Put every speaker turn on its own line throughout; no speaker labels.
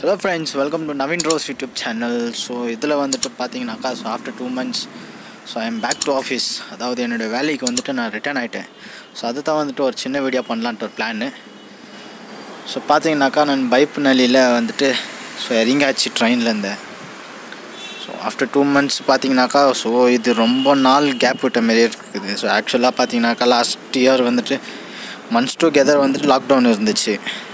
Hello friends welcome to Naveen Rose YouTube channel so இதில் வந்துட்டு பார்த்தீங்கன்னாக்கா so after two months so I am back to office அதாவது என்னோடய வேலைக்கு வந்துட்டு நான் ரிட்டர்ன் ஆகிட்டேன் ஸோ அதை தான் வந்துட்டு ஒரு சின்ன வீடியோ பண்ணலான்ட்டு ஒரு பிளான்னு ஸோ பார்த்தீங்கன்னாக்கா நான் பைப்புநலியில் வந்துட்டு ஸோ இறங்காச்சு ட்ரெயினில் இருந்தேன் ஸோ ஆஃப்டர் டூ மந்த்ஸ் பார்த்தீங்கன்னாக்கா ஸோ இது ரொம்ப நாள் கேப் விட்ட மாரியே இருக்குது ஸோ ஆக்சுவலாக பார்த்தீங்கன்னாக்கா லாஸ்ட் இயர் வந்துட்டு மந்த்ஸ் டுகெதர் வந்துட்டு லாக்டவுன் இருந்துச்சு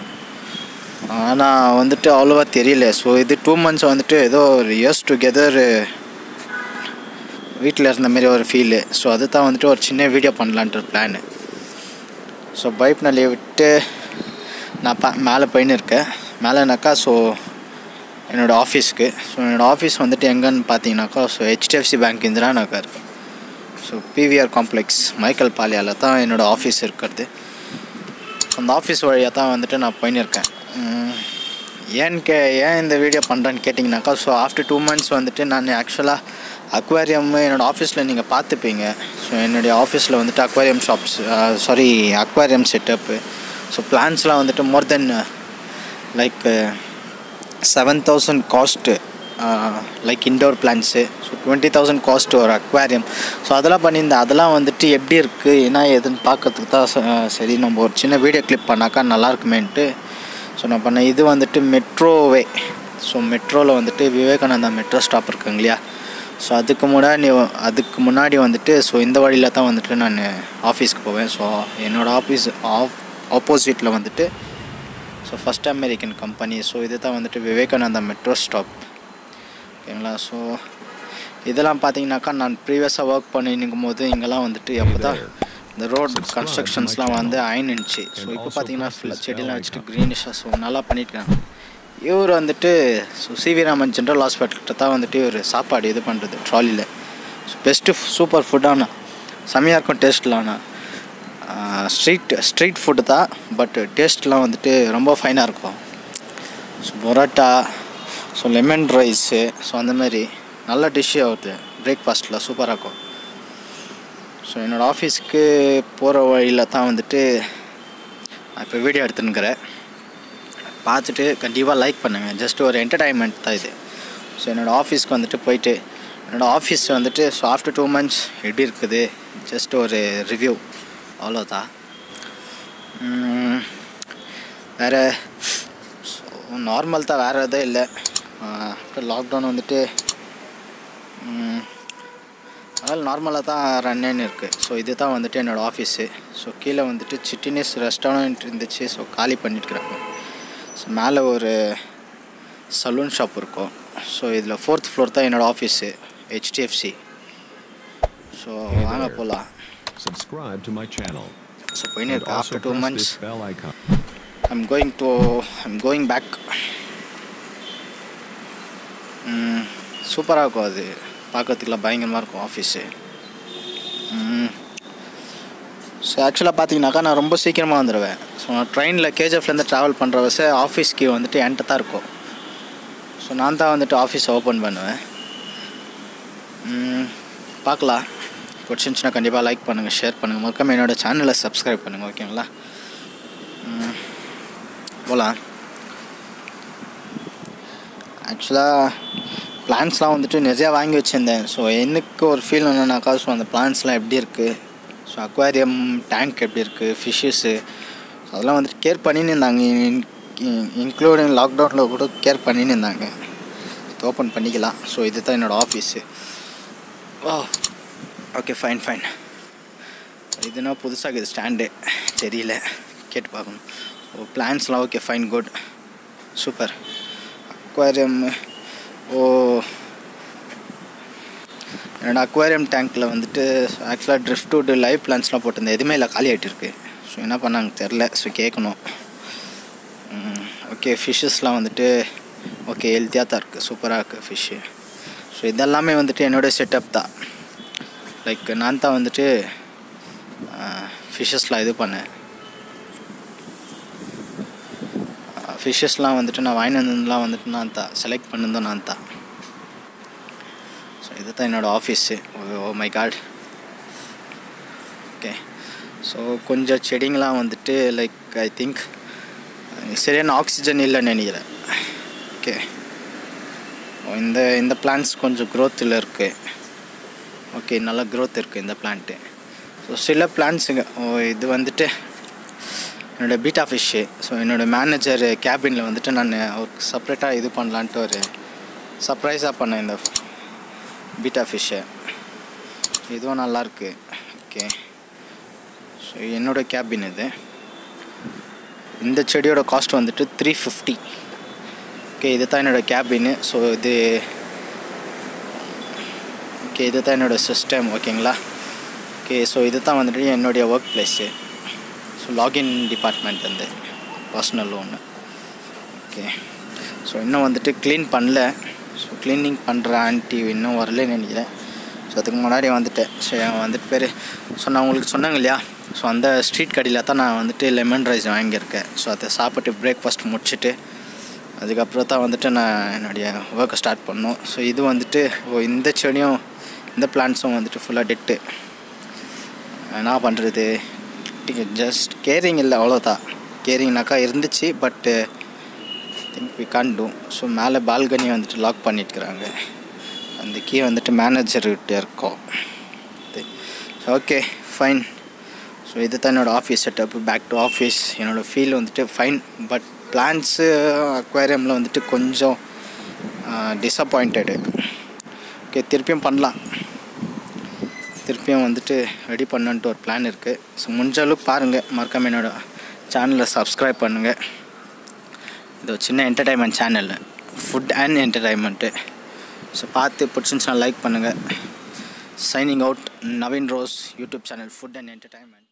ஆனால் வந்துட்டு அவ்வளோவா தெரியல ஸோ இது டூ மந்த்ஸ் வந்துட்டு ஏதோ ஒரு இயர்ஸ் டுகெதர் வீட்டில் இருந்த மாதிரி ஒரு ஃபீலு ஸோ அது தான் வந்துட்டு ஒரு சின்ன வீடியோ பண்ணலான்ட்டு பிளானு ஸோ பைப் நிலையை விட்டு நான் பா மேலே போயின்னு இருக்கேன் மேலேனாக்கா ஸோ என்னோடய ஆஃபீஸ்க்கு ஸோ என்னோடய ஆஃபீஸ் வந்துட்டு எங்கன்னு பார்த்தீங்கன்னாக்கா so HDFC bank Indira Nagar so PVR complex Michael பாலியாவில் தான் என்னோடய ஆஃபீஸ் இருக்கிறது அந்த ஆஃபீஸ் வழியாக தான் வந்துட்டு நான் போயின்னு இருக்கேன் உம், ஏன்னு கே ஏன் இந்த வீடியோ பண்ணுறேன்னு கேட்டிங்கனாக்கா ஸோ ஆஃப்டர் டூ மந்த்ஸ் வந்துட்டு நான் ஆக்சுவலாக அக்வாரியம் என்னோடய ஆஃபீஸில் நீங்கள் பார்த்துப்பீங்க ஸோ என்னுடைய ஆஃபீஸில் வந்துட்டு aquarium shops sorry aquarium setup so பிளான்ஸ்லாம் வந்துட்டு more then like seven thousand cost like indoor plants so twenty thousand cost ஒரு அக்வாரியம் ஸோ அதெல்லாம் பண்ணியிருந்தேன் அதெல்லாம் வந்துட்டு எப்படி இருக்குது என்ன ஏதுன்னு பார்க்கறதுக்கு தான் ச- சரி நம்ம ஒரு சின்ன வீடியோ கிளிப் பண்ணாக்கா நல்லா இருக்குமேன்ட்டு ஸோ நான் பண்ணேன் இது வந்துட்டு மெட்ரோவே ஸோ மெட்ரோவில் வந்துட்டு விவேகானந்தா மெட்ரோ ஸ்டாப் இருக்குங்க இல்லையா ஸோ அதுக்கு முன்னாடி அதுக்கு முன்னாடி வந்துட்டு ஸோ இந்த வழியில் தான் வந்துட்டு நான் ஆஃபீஸ்க்கு போவேன் ஸோ என்னோடய ஆஃபீஸ் ஆஃப் ஆப்போசிட்டில் வந்துட்டு so first American company so இது தான் வந்துட்டு விவேகானந்தா மெட்ரோ ஸ்டாப் ஓகேங்களா ஸோ இதெல்லாம் பார்த்தீங்கன்னாக்கா நான் ப்ரீவியஸாக ஒர்க் பண்ணிருக்கும் போது இங்கெல்லாம் வந்துட்டு எப்போ தான் இந்த ரோட் கன்ஸ்ட்ரக்ஷன்ஸ்லாம் வந்து ஆயினுச்சு ஸோ இப்போ பார்த்தீங்கன்னா ஃபுல்லாக செடியெலாம் வச்சுட்டு க்ரீனிஷாக ஸோ நல்லா பண்ணியிருக்காங்க இவர் வந்துட்டு ஸோ சிவி ராமன் ஜென்ரல் ஹாஸ்பிட்டல்கிட்ட தான் வந்துட்டு இவர் சாப்பாடு இது பண்ணுறது ட்ராலியில் ஸோ பெஸ்ட்டு சூப்பர் ஃபுட்டானா செம்மையாக இருக்கும் டேஸ்ட்லாம்ண்ணா ஸ்ட்ரீட் ஸ்ட்ரீட் ஃபுட்டு தான் பட் டேஸ்ட்லாம் வந்துட்டு ரொம்ப ஃபைனாக இருக்கும் so parotta so lemon rice so அந்த மாதிரி நல்ல டிஷ்ஷு ஆகுது பிரேக்ஃபாஸ்ட்டில் சூப்பராக இருக்கும் ஸோ என்னோடய ஆஃபீஸ்க்கு போகிற வழியில் தான் வந்துட்டு நான் இப்போ வீடியோ எடுத்துன்னுக்கிறேன் பார்த்துட்டு கண்டிப்பாக லைக் பண்ணுங்கள் ஜஸ்ட் ஒரு என்டர்டைன்மெண்ட் தான் இது ஸோ என்னோடய ஆஃபீஸ்க்கு வந்துட்டு போயிட்டு என்னோடய ஆஃபீஸ் வந்துட்டு ஸோ ஆஃப்டர் டூ மந்த்ஸ் எப்படி இருக்குது ஜஸ்ட் ஒரு ரிவ்யூ அவ்வளோதான் உம், வேறு ஸோ நார்மல் தான் வேறு எதுவும் இல்லை ஆஃப்டர் லாக்டவுன் வந்துட்டு உம், அதனால் நார்மலாக தான் ரன்னு இருக்குது ஸோ இது தான் வந்துட்டு என்னோடய ஆஃபீஸு ஸோ கீழே வந்துட்டு சிட்டினிஸ் ரெஸ்டாரண்ட் இருந்துச்சு ஸோ காலி பண்ணிட்டுருக்குறாங்க ஸோ மேலே ஒரு சலூன் ஷாப் இருக்கும் ஸோ இதில் ஃபோர்த் ஃப்ளோர் தான் என்னோடய ஆஃபீஸு ஹெச்டிஎஃப்சி ஸோ வாங்க போகலாம்
Subscribe to my channel.
So போயின்னு
And
இருக்கு
also
after two
press
months
this bell icon.
I'm going to I'm going back சூப்பராக இருக்கும் அது பார்க்கறதுக்குலாம் பயங்கரமாக இருக்கும் ஆஃபீஸு ஸோ ஆக்சுவலாக பார்த்தீங்கன்னாக்கா நான் ரொம்ப சீக்கிரமாக வந்துடுவேன் ஸோ நான் ட்ரெயினில் கேஜிஎஃப்லேருந்து ட்ராவல் பண்ணுற வசை ஆஃபீஸ்க்கு வந்துட்டு என்கிட்ட தான் இருக்கும் ஸோ நான் தான் வந்துட்டு ஆஃபீஸ் ஓப்பன் பண்ணுவேன் ம், பார்க்கலாம் பிடிச்சிருந்துச்சுன்னா கண்டிப்பாக லைக் பண்ணுங்கள் ஷேர் பண்ணுங்கள் மறக்காம என்னோட சேனலை சப்ஸ்கிரைப் பண்ணுங்கள் ஓகேங்களா ம், போகலாம் ஆக்சுவலாக பிளான்ஸ்லாம் வந்துட்டு நிறையா வாங்கி வச்சுருந்தேன் ஸோ எனக்கு ஒரு ஃபீல் என்னன்னாக்கா ஸோ அந்த பிளான்ஸ்லாம் எப்படி இருக்குது ஸோ அக்வாரியம் டேங்க் எப்படி இருக்குது ஃபிஷ்ஷஸ்ஸு அதெல்லாம் வந்துட்டு கேர் பண்ணின்னு இருந்தாங்க இன்க்ளூடிங் லாக்டவுனில் கூட கேர் பண்ணின்னு இருந்தாங்க ஓப்பன் பண்ணிக்கலாம் ஸோ இது தான் என்னோடய ஆஃபீஸு வா ஓகே ஃபைன் ஃபைன் இதுனா புதுசாக இது ஸ்டாண்டு தெரியல கேட்டு பார்க்கணும் ஓ பிளான்ஸ்லாம் okay fine good super aquarium ஓ என்னோட அக்வாரியம் டேங்க்கில் வந்துட்டு ஆக்சுவலாக ட்ரிஃப்ட் வுட் லைவ் பிளான்ஸ்லாம் போட்டிருந்தேன் எதுவுமே இல்லை காலி ஆகிட்டு இருக்கு ஸோ என்ன பண்ணாங்க தெரில ஸோ கேட்கணும் ஓகே ஃபிஷ்ஷஸ்லாம் வந்துட்டு ஓகே ஹெல்த்தியாக தான் இருக்குது சூப்பராக இருக்குது ஃபிஷ்ஷு ஸோ இதெல்லாமே வந்துட்டு என்னோடய செட்டப் தான் லைக் நான் தான் வந்துட்டு ஃபிஷ்ஷஸ்லாம் இது பண்ணேன் ஃபிஷ்ஷஸ்லாம் வந்துட்டு நான் வாங்கிட்டு வந்ததுலாம் வந்துட்டு நான் தான் செலக்ட் பண்ணதும் நான் தான் ஸோ இது தான் என்னோடய office oh my god okay so கொஞ்சம் செடிங்களாம் வந்துட்டு லைக் ஐ திங்க் சரியான ஆக்சிஜன் இல்லைன்னு நினைக்கிறேன் ஓகே இந்த இந்த பிளான்ஸ் கொஞ்சம் க்ரோத்தில் இருக்குது ஓகே நல்லா க்ரோத் இருக்குது இந்த பிளான்ட்டு ஸோ சில பிளான்ஸுங்க ஓ இது வந்துட்டு என்னோடய பீட்டா ஃபிஷ்ஷு ஸோ என்னோடய மேனேஜர் கேபினில் வந்துட்டு நான் அவருக்கு செப்ரேட்டாக இது பண்ணலான்ட்டு ஒரு சர்ப்ரைஸாக பண்ணேன் இந்த பீட்டா ஃபிஷ்ஷை இதுவும் நல்லாயிருக்கு ஓகே ஸோ என்னோடய கேபின் இது இந்த செடியோட காஸ்ட் வந்துட்டு த்ரீ ஃபிஃப்டி ஓகே இது தான் என்னோடய கேபின்னு ஸோ இது ஓகே இது தான் என்னோடய சிஸ்டம் ஓகேங்களா ஓகே ஸோ இது தான் வந்துட்டு என்னுடைய work place so login department வந்து பர்சனல் ஒன்று ஓகே ஸோ இன்னும் வந்துட்டு க்ளீன் பண்ணல ஸோ க்ளீனிங் பண்ணுற ஆன்ட்டி இன்னும் வரலன்னு நினைக்கிறேன் ஸோ அதுக்கு முன்னாடி வந்துட்டேன் ஸோ வந்துட்டு பேர் ஸோ நான் உங்களுக்கு சொன்னாங்க இல்லையா ஸோ அந்த ஸ்ட்ரீட் கடையில் தான் நான் வந்துட்டு லெமன் ரைஸ் வாங்கியிருக்கேன் ஸோ அதை சாப்பிட்டு பிரேக்ஃபாஸ்ட் முடிச்சுட்டு அதுக்கப்புறம் தான் வந்துட்டு நான் என்னுடைய ஒர்க்கை ஸ்டார்ட் பண்ணோம் ஸோ இது வந்துட்டு ஓ இந்த செடியும் இந்த பிளான்ஸும் வந்துட்டு ஃபுல்லாக டெட்டு என்ன பண்ணுறது ஜஸ்ட் கேரிங் இல்லை அவ்வளோதான் கேரிங்னாக்கா இருந்துச்சு but think we can do so மேலே பால்கனி வந்துட்டு லாக் பண்ணிட்டுருக்குறாங்க அந்த கீ வந்துட்டு மேனேஜர்கிட்ட இருக்கோம் ஓகே ஃபைன் ஸோ இது தான் என்னோடய office setup back to office என்னோடய ஃபீல் வந்துட்டு ஃபைன் பட் பிளான்ஸு அக்வேரியமில் வந்துட்டு கொஞ்சம் டிஸப்பாயிண்டடு ஓகே திருப்பியும் பண்ணலாம் திருப்பியும் வந்துட்டு ரெடி பண்ணன்ட்டு ஒரு பிளான் இருக்குது ஸோ முடிஞ்ச அளவுக்கு பாருங்கள் மறக்காம என்னோடய சேனலை சப்ஸ்கிரைப் பண்ணுங்கள் இது ஒரு சின்ன entertainment channel food and entertainment so பார்த்து பிடிச்சிருந்துச்சுன்னா லைக் பண்ணுங்கள் signing out Naveen Rose YouTube channel food and entertainment